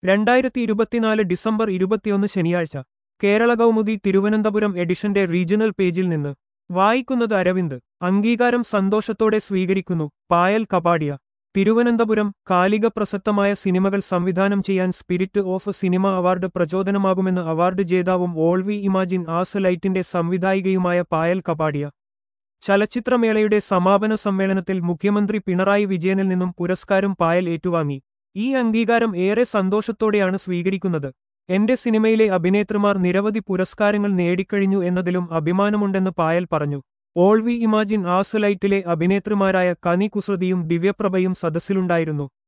രണ്ടായിരത്തി ഇരുപത്തിനാല് ഡിസംബർ ഇരുപത്തിയൊന്ന് ശനിയാഴ്ച കേരള കൗമുദി തിരുവനന്തപുരം എഡിഷന്റെ റീജിയണൽ പേജിൽ നിന്ന് വായിക്കുന്നത് അരവിന്ദ് അംഗീകാരം സന്തോഷത്തോടെ സ്വീകരിക്കുന്നു പായൽ കപാടിയ തിരുവനന്തപുരം കാലിക പ്രസക്തമായ സിനിമകൾ സംവിധാനം ചെയ്യാൻ സ്പിരിറ്റ് ഓഫ് സിനിമ അവാർഡ് പ്രചോദനമാകുമെന്ന് അവാർഡ് ജേതാവും ഓൾ വി ഇമാജിൻ ആസ് ലൈറ്റിന്റെ സംവിധായികയുമായ പായൽ കപാടിയ ചലച്ചിത്രമേളയുടെ സമാപന സമ്മേളനത്തിൽ മുഖ്യമന്ത്രി പിണറായി വിജയനിൽ നിന്നും പുരസ്കാരം പായൽ ഏറ്റുവാങ്ങി ഈ അംഗീകാരം ഏറെ സന്തോഷത്തോടെയാണ് സ്വീകരിക്കുന്നത് എന്റെ സിനിമയിലെ അഭിനേത്രിമാർ നിരവധി പുരസ്കാരങ്ങൾ നേടിക്കഴിഞ്ഞു എന്നതിലും അഭിമാനമുണ്ടെന്ന് പായൽ പറഞ്ഞു ഓൾ വി ഇമാജിൻ ആസ് ലൈറ്റിലെ അഭിനേത്രിമാരായ കനി കുസൃതിയും ദിവ്യപ്രഭയും സദസ്സിലുണ്ടായിരുന്നു